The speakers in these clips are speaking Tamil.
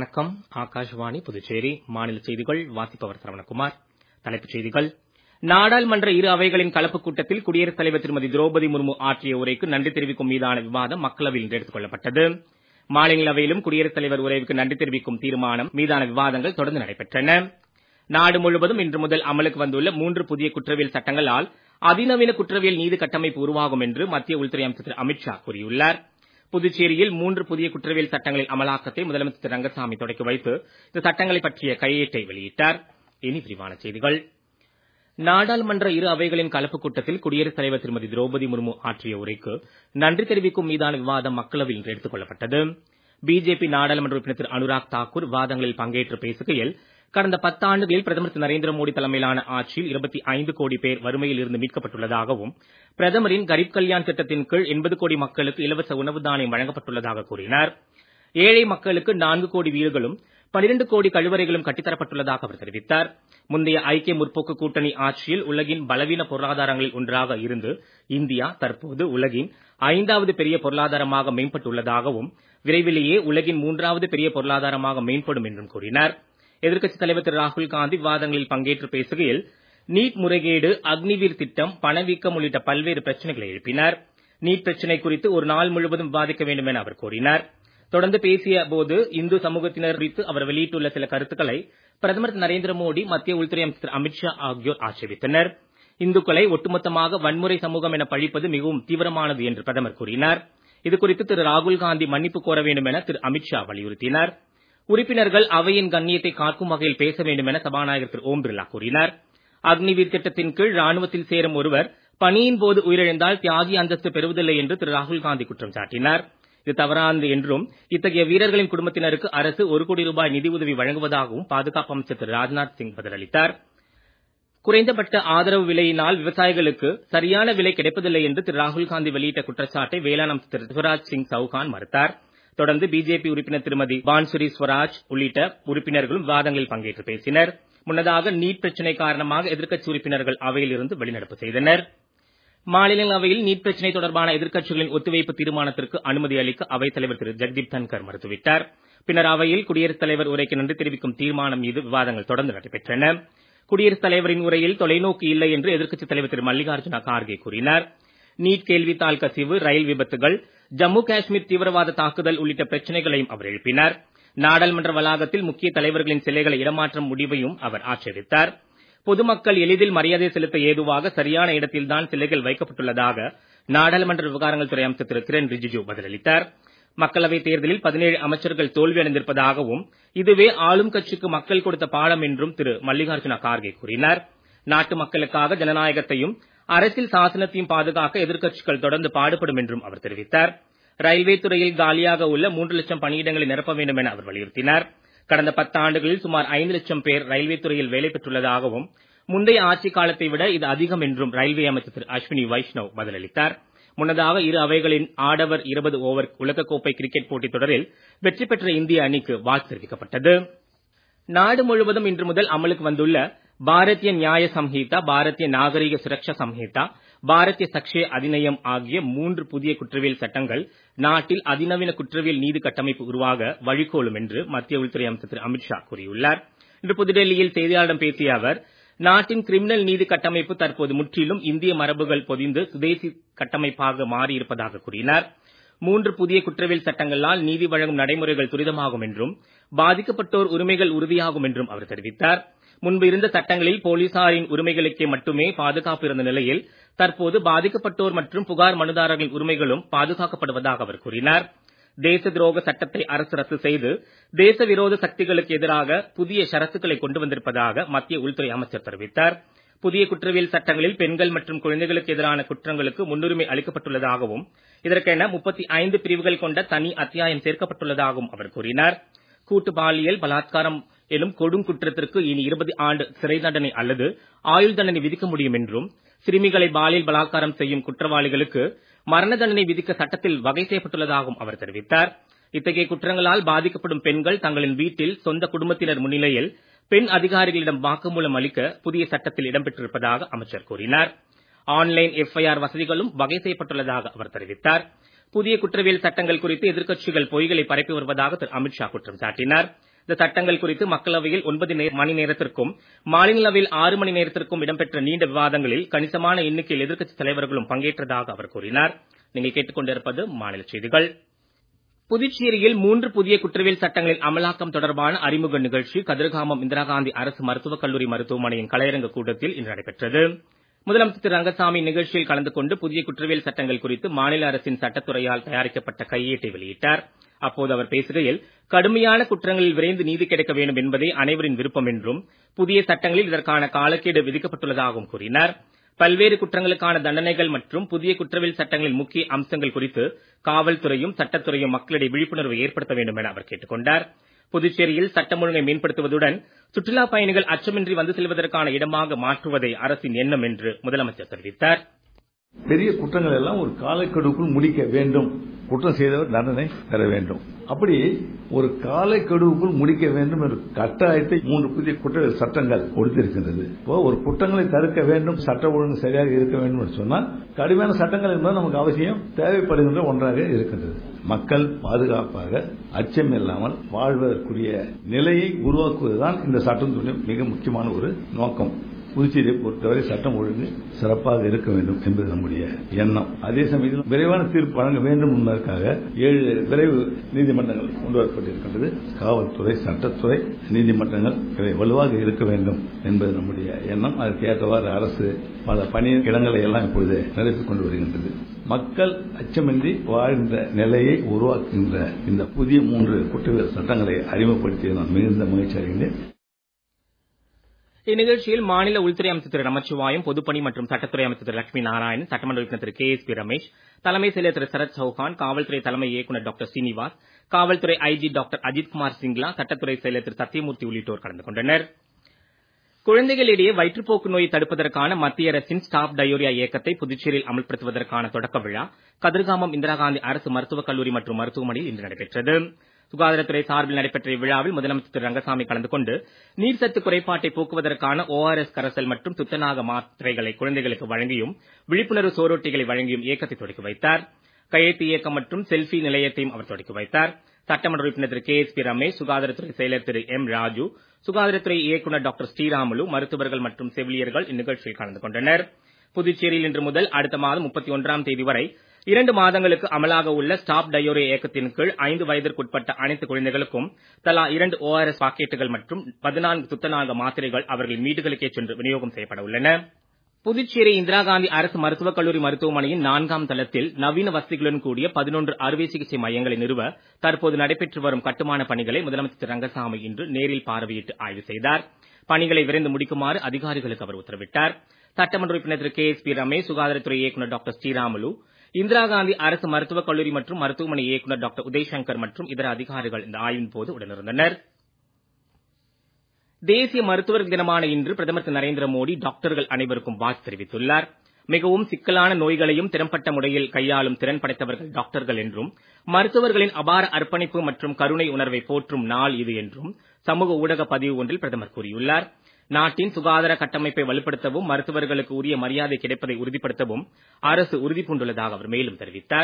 வணக்கம் ஆகாஷ்வாணி புதுச்சேரி மாநில செய்திகள் வாசிப்பவர் சரவணகுமார் தலைப்புச் செய்திகள் நாடாளுமன்ற இரு அவைகளின் கலப்புக் கூட்டத்தில் குடியரசுத் தலைவர் திருமதி திரௌபதி முர்மு ஆற்றிய உரைக்கு நன்றி தெரிவிக்கும் மீதான விவாதம் மக்களவையில் இன்று எடுத்துக் கொள்ளப்பட்டது மாநிலங்களவையிலும் குடியரசுத் தலைவர் உரைக்கு நன்றி தெரிவிக்கும் தீர்மானம் மீதான விவாதங்கள் தொடர்ந்து நடைபெற்றன நாடு முழுவதும் இன்று முதல் அமலுக்கு வந்துள்ள மூன்று புதிய குற்றவியல் சட்டங்களால் அதிநவீன குற்றவியல் நீதி கட்டமைப்பு உருவாகும் என்று மத்திய உள்துறை அமைச்சர் திரு அமித்ஷா கூறியுள்ளார் புதுச்சேரியில் மூன்று புதிய குற்றவியல் சட்டங்களின் அமலாக்கத்தை முதலமைச்சர் திரு ரங்கசாமி தொடக்கி வைத்து இந்த சட்டங்களை பற்றிய கையேட்டை வெளியிட்டார் இனி விரிவான செய்திகள் நாடாளுமன்ற இரு அவைகளின் கலப்புக் கூட்டத்தில் குடியரசுத் தலைவர் திருமதி திரௌபதி முர்மு ஆற்றிய உரைக்கு நன்றி தெரிவிக்கும் மீதான விவாதம் மக்களவையில் இன்று எடுத்துக் கொள்ளப்பட்டது பிஜேபி நாடாளுமன்ற உறுப்பினர் திரு அனுராக் தாக்கூர் விவாதங்களில் பங்கேற்று பேசுகையில் கடந்த பத்தாண்டுகளில் பிரதமர் திரு நரேந்திர மோடி தலைமையிலான ஆட்சியில் இருபத்தி ஐந்து கோடி பேர் வறுமையில் இருந்து மீட்கப்பட்டுள்ளதாகவும் பிரதமரின் கரீப் கல்யாண் திட்டத்தின் கீழ் எண்பது கோடி மக்களுக்கு இலவச உணவு தானியம் வழங்கப்பட்டுள்ளதாக கூறினார் ஏழை மக்களுக்கு நான்கு கோடி வீடுகளும் பனிரெண்டு கோடி கழிவறைகளும் கட்டித்தரப்பட்டுள்ளதாக அவர் தெரிவித்தார் முந்தைய ஐக்கிய முற்போக்கு கூட்டணி ஆட்சியில் உலகின் பலவீன பொருளாதாரங்களில் ஒன்றாக இருந்து இந்தியா தற்போது உலகின் ஐந்தாவது பெரிய பொருளாதாரமாக மேம்பட்டுள்ளதாகவும் விரைவிலேயே உலகின் மூன்றாவது பெரிய பொருளாதாரமாக மேம்படும் என்றும் கூறினார் எதிர்க்கட்சித் தலைவர் திரு ராகுல் காந்தி விவாதங்களில் பங்கேற்று பேசுகையில் நீட் முறைகேடு அக்னிவீர் திட்டம் பணவீக்கம் உள்ளிட்ட பல்வேறு பிரச்சனைகளை எழுப்பினார் நீட் பிரச்சனை குறித்து ஒரு நாள் முழுவதும் விவாதிக்க வேண்டும் என அவர் கூறினார் தொடர்ந்து பேசிய போது இந்து சமூகத்தினர் குறித்து அவர் வெளியிட்டுள்ள சில கருத்துக்களை பிரதமர் திரு நரேந்திர மோடி மத்திய உள்துறை அமைச்சர் திரு அமித்ஷா ஆகியோர் ஆட்சேபித்தனர் இந்துக்களை ஒட்டுமொத்தமாக வன்முறை சமூகம் என பழிப்பது மிகவும் தீவிரமானது என்று பிரதமர் கூறினார் இதுகுறித்து திரு ராகுல் காந்தி மன்னிப்பு கோர வேண்டும் என திரு அமித்ஷா வலியுறுத்தினார் உறுப்பினர்கள் அவையின் கண்ணியத்தை காக்கும் வகையில் பேச வேண்டும் என சபாநாயகர் திரு ஓம் பிர்லா கூறினார் அக்னிவீர் திட்டத்தின் கீழ் ராணுவத்தில் சேரும் ஒருவர் பணியின் போது உயிரிழந்தால் தியாகி அந்தஸ்து பெறுவதில்லை என்று திரு ராகுல் காந்தி குற்றம் சாட்டினார் இது தவறானது என்றும் இத்தகைய வீரர்களின் குடும்பத்தினருக்கு அரசு ஒரு கோடி ரூபாய் நிதி உதவி வழங்குவதாகவும் பாதுகாப்பு அமைச்சர் திரு ராஜ்நாத் சிங் பதிலளித்தார் குறைந்தபட்ட ஆதரவு விலையினால் விவசாயிகளுக்கு சரியான விலை கிடைப்பதில்லை என்று திரு ராகுல் காந்தி வெளியிட்ட குற்றச்சாட்டை வேளாண் அமைச்சர் திரு சிவராஜ் சிங் சௌகான் மறுத்தார் தொடர்ந்து பிஜேபி உறுப்பினர் திருமதி பான்சுரி ஸ்வராஜ் உள்ளிட்ட உறுப்பினர்களும் விவாதங்களில் பங்கேற்று பேசினர் முன்னதாக நீட் பிரச்சனை காரணமாக எதிர்க்கட்சி உறுப்பினர்கள் அவையில் இருந்து வெளிநடப்பு செய்தனர் மாநிலங்களவையில் நீட் பிரச்சனை தொடர்பான எதிர்க்கட்சிகளின் ஒத்திவைப்பு தீர்மானத்திற்கு அனுமதி அளிக்க அவைத் தலைவர் திரு ஜெக்தீப் தன்கர் மறுத்துவிட்டார் பின்னர் அவையில் குடியரசுத் தலைவர் உரைக்கு நன்றி தெரிவிக்கும் தீர்மானம் மீது விவாதங்கள் தொடர்ந்து நடைபெற்றன குடியரசுத் தலைவரின் உரையில் தொலைநோக்கு இல்லை என்று எதிர்க்கட்சித் தலைவர் திரு மல்லிகார்ஜுன கார்கே கூறினார் நீட் கேள்வித்தாள் கசிவு ரயில் விபத்துகள் ஜம்மு காஷ்மீர் தீவிரவாத தாக்குதல் உள்ளிட்ட பிரச்சனைகளையும் அவர் எழுப்பினார் நாடாளுமன்ற வளாகத்தில் முக்கிய தலைவர்களின் சிலைகளை இடமாற்றும் முடிவையும் அவர் ஆட்சேபித்தார் பொதுமக்கள் எளிதில் மரியாதை செலுத்த ஏதுவாக சரியான இடத்தில்தான் சிலைகள் வைக்கப்பட்டுள்ளதாக நாடாளுமன்ற விவகாரங்கள் துறை அமைச்சர் திரு கிரண் ரிஜிஜு பதிலளித்தார் மக்களவைத் தேர்தலில் பதினேழு அமைச்சர்கள் தோல்வியடைந்திருப்பதாகவும் இதுவே ஆளும் கட்சிக்கு மக்கள் கொடுத்த பாடம் என்றும் திரு மல்லிகார்ஜுன கார்கே கூறினார் நாட்டு மக்களுக்காக ஜனநாயகத்தையும் அரசியல் சாசனத்தையும் பாதுகாக்க எதிர்க்கட்சிகள் தொடர்ந்து பாடுபடும் என்றும் அவர் தெரிவித்தார் ரயில்வே துறையில் காலியாக உள்ள மூன்று லட்சம் பணியிடங்களை நிரப்ப வேண்டும் என அவர் வலியுறுத்தினார் கடந்த பத்தாண்டுகளில் சுமார் ஐந்து லட்சம் பேர் ரயில்வே துறையில் வேலை பெற்றுள்ளதாகவும் முந்தைய ஆட்சிக் காலத்தை விட இது அதிகம் என்றும் ரயில்வே அமைச்சர் திரு அஸ்வினி வைஷ்ணவ் பதிலளித்தார் முன்னதாக இரு அவைகளின் ஆடவர் இருபது ஓவர் உலகக்கோப்பை கிரிக்கெட் போட்டித் தொடரில் வெற்றி பெற்ற இந்திய அணிக்கு வாழ்த்து தெரிவிக்கப்பட்டது நாடு முழுவதும் இன்று முதல் அமலுக்கு வந்துள்ள பாரதிய நியாய சம்ஹிதா பாரதிய நாகரிக சுரக்ஷா சம்ஹிதா பாரதிய சக்ஷே அதிநயம் ஆகிய மூன்று புதிய குற்றவியல் சட்டங்கள் நாட்டில் அதிநவீன குற்றவியல் நீதி கட்டமைப்பு உருவாக வழிகோலும் என்று மத்திய உள்துறை அமைச்சர் திரு அமித்ஷா கூறியுள்ளார் இன்று புதுடெல்லியில் செய்தியாளர்களிடம் பேசிய அவர் நாட்டின் கிரிமினல் நீதி கட்டமைப்பு தற்போது முற்றிலும் இந்திய மரபுகள் பொதிந்து சுதேசி கட்டமைப்பாக மாறியிருப்பதாக கூறினார் மூன்று புதிய குற்றவியல் சட்டங்களால் நீதி வழங்கும் நடைமுறைகள் துரிதமாகும் என்றும் பாதிக்கப்பட்டோர் உரிமைகள் உறுதியாகும் என்றும் அவர் தெரிவித்தார் முன்பு இருந்த சட்டங்களில் போலீசாரின் உரிமைகளுக்கே மட்டுமே பாதுகாப்பு இருந்த நிலையில் தற்போது பாதிக்கப்பட்டோர் மற்றும் புகார் மனுதாரர்களின் உரிமைகளும் பாதுகாக்கப்படுவதாக அவர் கூறினார் தேச துரோக சட்டத்தை அரசு ரத்து செய்து தேச விரோத சக்திகளுக்கு எதிராக புதிய ஷரத்துக்களை கொண்டு வந்திருப்பதாக மத்திய உள்துறை அமைச்சர் தெரிவித்தார் புதிய குற்றவியல் சட்டங்களில் பெண்கள் மற்றும் குழந்தைகளுக்கு எதிரான குற்றங்களுக்கு முன்னுரிமை அளிக்கப்பட்டுள்ளதாகவும் இதற்கென முப்பத்தி ஐந்து பிரிவுகள் கொண்ட தனி அத்தியாயம் சேர்க்கப்பட்டுள்ளதாகவும் அவர் கூறினார் கூட்டு பாலியல் பலாத்காரம் எனும் கொடுங்குற்றத்திற்கு இனி இருபது ஆண்டு சிறை தண்டனை அல்லது ஆயுள் தண்டனை விதிக்க முடியும் என்றும் சிறுமிகளை பாலியல் பலாத்காரம் செய்யும் குற்றவாளிகளுக்கு மரண தண்டனை விதிக்க சட்டத்தில் வகை செய்யப்பட்டுள்ளதாகவும் அவர் தெரிவித்தார் இத்தகைய குற்றங்களால் பாதிக்கப்படும் பெண்கள் தங்களின் வீட்டில் சொந்த குடும்பத்தினர் முன்னிலையில் பெண் அதிகாரிகளிடம் வாக்குமூலம் அளிக்க புதிய சட்டத்தில் இடம்பெற்றிருப்பதாக அமைச்சர் கூறினார் ஆன்லைன் எஃப்ஐஆர் வசதிகளும் வகை செய்யப்பட்டுள்ளதாக அவர் தெரிவித்தார் புதிய குற்றவியல் சட்டங்கள் குறித்து எதிர்க்கட்சிகள் பொய்களை பரப்பி வருவதாக திரு அமித்ஷா குற்றம் சாட்டினார் இந்த சட்டங்கள் குறித்து மக்களவையில் ஒன்பது மணி நேரத்திற்கும் மாநிலங்களவையில் ஆறு மணி நேரத்திற்கும் இடம்பெற்ற நீண்ட விவாதங்களில் கணிசமான எண்ணிக்கையில் எதிர்க்கட்சித் தலைவர்களும் பங்கேற்றதாக அவர் கூறினார் நீங்கள் கேட்டுக்கொண்டிருப்பது மாநில செய்திகள் புதுச்சேரியில் மூன்று புதிய குற்றவியல் சட்டங்களின் அமலாக்கம் தொடர்பான அறிமுக நிகழ்ச்சி கதிர்காமம் இந்திரா காந்தி அரசு மருத்துவக் கல்லூரி மருத்துவமனையின் கலையரங்க கூடத்தில் இன்று நடைபெற்றது முதலமைச்சர் திரு ரங்கசாமி நிகழ்ச்சியில் கலந்து கொண்டு புதிய குற்றவியல் சட்டங்கள் குறித்து மாநில அரசின் சட்டத்துறையால் தயாரிக்கப்பட்ட கையேட்டை வெளியிட்டார் அப்போது அவர் பேசுகையில் கடுமையான குற்றங்களில் விரைந்து நீதி கிடைக்க வேண்டும் என்பதே அனைவரின் விருப்பம் என்றும் புதிய சட்டங்களில் இதற்கான காலக்கெடு விதிக்கப்பட்டுள்ளதாகவும் கூறினார் பல்வேறு குற்றங்களுக்கான தண்டனைகள் மற்றும் புதிய குற்றவியல் சட்டங்களின் முக்கிய அம்சங்கள் குறித்து காவல்துறையும் சட்டத்துறையும் மக்களிடையே விழிப்புணர்வை ஏற்படுத்த வேண்டும் என அவர் கேட்டுக் கொண்டார் புதுச்சேரியில் சட்டம் ஒழுங்கை மேம்படுத்துவதுடன் சுற்றுலா பயணிகள் அச்சமின்றி வந்து செல்வதற்கான இடமாக மாற்றுவதே அரசின் எண்ணம் என்று முதலமைச்சர் தெரிவித்தார் பெரிய குற்றங்கள் எல்லாம் ஒரு காலக்கெடுக்குள் முடிக்க வேண்டும் குற்றம் செய்தவர் தண்டனை பெற வேண்டும் அப்படி ஒரு காலக்கெடுவுக்குள் முடிக்க வேண்டும் என்ற கட்டாயத்தை மூன்று புதிய குற்ற சட்டங்கள் கொடுத்திருக்கின்றது இப்போ ஒரு குற்றங்களை தடுக்க வேண்டும் சட்ட ஒழுங்கு சரியாக இருக்க வேண்டும் என்று சொன்னால் கடுமையான சட்டங்கள் என்பது நமக்கு அவசியம் தேவைப்படுகின்ற ஒன்றாக இருக்கின்றது மக்கள் பாதுகாப்பாக அச்சம் இல்லாமல் வாழ்வதற்குரிய நிலையை உருவாக்குவதுதான் இந்த சட்டத்துடைய மிக முக்கியமான ஒரு நோக்கம் புதுச்சேரியை பொறுத்தவரை சட்டம் ஒழுங்கு சிறப்பாக இருக்க வேண்டும் என்பது நம்முடைய எண்ணம் அதே சமயத்தில் விரைவான தீர்ப்பு வழங்க வேண்டும் என்பதற்காக ஏழு விரைவு நீதிமன்றங்கள் கொண்டு வரப்பட்டிருக்கின்றது காவல்துறை சட்டத்துறை நீதிமன்றங்கள் இவை வலுவாக இருக்க வேண்டும் என்பது நம்முடைய எண்ணம் அதற்கு ஏற்றவாறு அரசு பல பணி இடங்களை எல்லாம் இப்பொழுது நிறைவேற்றிக் கொண்டு வருகின்றது மக்கள் அச்சமின்றி வாழ்கின்ற நிலையை உருவாக்குகின்ற இந்த புதிய மூன்று குற்றவியல் சட்டங்களை அறிமுகப்படுத்திய நான் மிகுந்த மகிழ்ச்சி அடைகின்றேன் இந்நிகழ்ச்சியில் மாநில உள்துறை அமைச்சர் திரு நமச்சிவாயம் பொதுப்பணி மற்றும் சட்டத்துறை அமைச்சர் திரு லட்சுமி நாராயணன் சட்டமன்ற உறுப்பினர் Thiru K S P Ramesh தலைமை செயலர் திரு சரத் சௌஹான் காவல்துறை தலைமை இயக்குநர் டாக்டர் சீனிவாஸ் காவல்துறை ஐஜி டாக்டர் அஜித்குமார் சிங்லா சட்டத்துறை செயலர் திரு சத்தியமூர்த்தி உள்ளிட்டோர் கலந்து கொண்டனர் குழந்தைகளிடையே வயிற்றுப்போக்கு நோயை தடுப்பதற்கான மத்திய அரசின் ஸ்டாப் டயோரியா இயக்கத்தை புதுச்சேரியில் அமல்படுத்துவதற்கான தொடக்க விழா கதிர்காமம் இந்திரா காந்தி அரசு மருத்துவக் கல்லூரி மற்றும் மருத்துவமனையில் இன்று நடைபெற்றது சுகாதாரத்துறை சார்பில் நடைபெற்ற இவ்விழாவில் முதலமைச்சர் திரு ரங்கசாமி கலந்து கொண்டு நீர்சத்து குறைபாட்டை போக்குவதற்கான ஓஆர்எஸ் கரைசல் மற்றும் துத்தநாக மாத்திரைகளை குழந்தைகளுக்கு வழங்கியும் விழிப்புணர்வு சோரொட்டிகளை வழங்கியும் இயக்கத்தை தொடக்கி வைத்தார் கையெழுத்து இயக்கம் மற்றும் செல்ஃபி நிலையத்தையும் அவர் தொடக்கி வைத்தார் சட்டமன்ற உறுப்பினர் Thiru K S P Ramesh சுகாதாரத்துறை செயலர் திரு எம் ராஜு சுகாதாரத்துறை இயக்குநர் டாக்டர் ஸ்ரீராமுலு மருத்துவர்கள் மற்றும் செவிலியர்கள் இந்நிகழ்ச்சியில் கலந்து கொண்டனர் புதுச்சேரியில் இன்று முதல் அடுத்த மாதம் முப்பத்தி ஒன்றாம் தேதி வரை இரண்டு மாதங்களுக்கு அமலாக உள்ள ஸ்டாப் டயோரே இயக்கத்தின் கீழ் ஐந்து வயதிற்குட்பட்ட அனைத்து குழந்தைகளுக்கும் தலா இரண்டு ஓஆர்எஸ் பாக்கெட்டுகள் மற்றும் பதினான்கு துத்தநாக மாத்திரைகள் அவர்களின் வீடுகளுக்கே சென்று விநியோகம் செய்யப்பட உள்ளன புதுச்சேரி இந்திரா காந்தி அரசு மருத்துவக் கல்லூரி மருத்துவமனையின் நான்காம் தளத்தில் நவீன வசதிகளுடன் கூடிய பதினொன்று அறுவை சிகிச்சை மையங்களை நிறுவ தற்போது நடைபெற்று வரும் கட்டுமான பணிகளை முதலமைச்சர் திரு ரங்கசாமி இன்று நேரில் பார்வையிட்டு ஆய்வு செய்தார் பணிகளை விரைந்து முடிக்குமாறு அதிகாரிகளுக்கு அவர் உத்தரவிட்டார் சட்டமன்ற உறுப்பினர் Thiru K S P Ramesh சுகாதாரத்துறை இயக்குநர் டாக்டர் ஸ்ரீராமுலு இந்திரா காந்தி அரசு மருத்துவக் கல்லூரி மற்றும் மருத்துவமனை இயக்குநர் டாக்டர் உதய்சங்கர் மற்றும் இதர அதிகாரிகள் இந்த ஆய்வின் போது உடனிருந்தனர் தேசிய மருத்துவர் தினமான இன்று பிரதமர் திரு நரேந்திர மோடி டாக்டர்கள் அனைவருக்கும் வாழ்த்து தெரிவித்துள்ளார் மிகவும் சிக்கலான நோய்களையும் திறம்பட்ட முறையில் கையாளும் திறன் படைத்தவர்கள் டாக்டர்கள் என்றும் மருத்துவர்களின் அபார அர்ப்பணிப்பு மற்றும் கருணை உணர்வை போற்றும் நாள் இது என்றும் சமூக ஊடக பதிவு ஒன்றில் பிரதமர் கூறியுள்ளார் நாட்டின் சுகாதார கட்டமைப்பை வலுப்படுத்தவும் மருத்துவர்களுக்கு உரிய மரியாதை கிடைப்பதை உறுதிப்படுத்தவும் அரசு உறுதிபூண்டுள்ளதாக அவர் மேலும் தெரிவித்தார்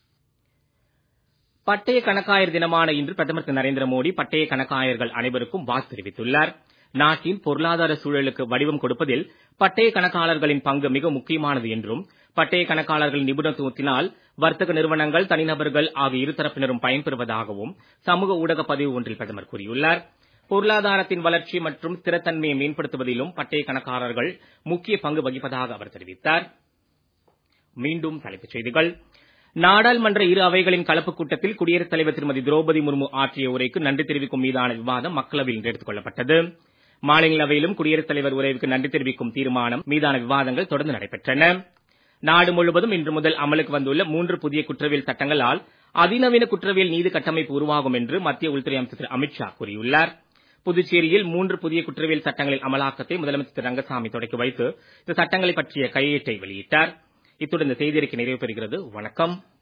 பட்டய கணக்காயர் தினமான இன்று பிரதமர் திரு நரேந்திர மோடி பட்டய கணக்காயர்கள் அனைவருக்கும் வாழ்த்து தெரிவித்துள்ளார் நாட்டின் பொருளாதார சூழலுக்கு வடிவம் கொடுப்பதில் பட்டய கணக்காளர்களின் பங்கு மிக முக்கியமானது என்றும் பட்டய கணக்காளர்களின் நிபுணத்துவத்தினால் வர்த்தக நிறுவனங்கள் தனிநபர்கள் ஆகிய இருதரப்பினரும் பயன்பெறுவதாகவும் சமூக ஊடக பதிவு ஒன்றில் பிரதமர் கூறியுள்ளார் பொருளாதாரத்தின் வளர்ச்சி மற்றும் ஸ்திரத்தன்மையை மேம்படுத்துவதிலும் பட்டய கணக்காளர்கள் முக்கிய பங்கு வகிப்பதாக அவர் தெரிவித்தார் மீண்டும் தலைப்புச் செய்திகள் நாடாளுமன்ற இரு அவைகளின் கலப்புக் கூட்டத்தில் குடியரசுத் தலைவர் திருமதி திரௌபதி முர்மு ஆற்றிய உரைக்கு நன்றி தெரிவிக்கும் மீதான விவாதம் மக்களவையில் இன்று எடுத்துக் கொள்ளப்பட்டது மாநிலங்களவையிலும் குடியரசுத் தலைவர் உரைக்கு நன்றி தெரிவிக்கும் தீர்மானம் மீதான விவாதங்கள் தொடர்ந்து நடைபெற்றன நாடு முழுவதும் இன்று முதல் அமலுக்கு வந்துள்ள மூன்று புதிய குற்றவியல் சட்டங்களால் அதிநவீன குற்றவியல் நீதி கட்டமைப்பு உருவாகும் என்று மத்திய உள்துறை அமைச்சர் திரு அமித்ஷா கூறியுள்ளார் புதுச்சேரியில் மூன்று புதிய குற்றவியல் சட்டங்களின் அமலாக்கத்தை முதலமைச்சர் திரு ரங்கசாமி தொடக்கி வைத்து இந்த சட்டங்களை பற்றிய கையேட்டை வெளியிட்டார் இத்துடன் இந்த செய்தியறிக்கை நிறைவு பெறுகிறது வணக்கம்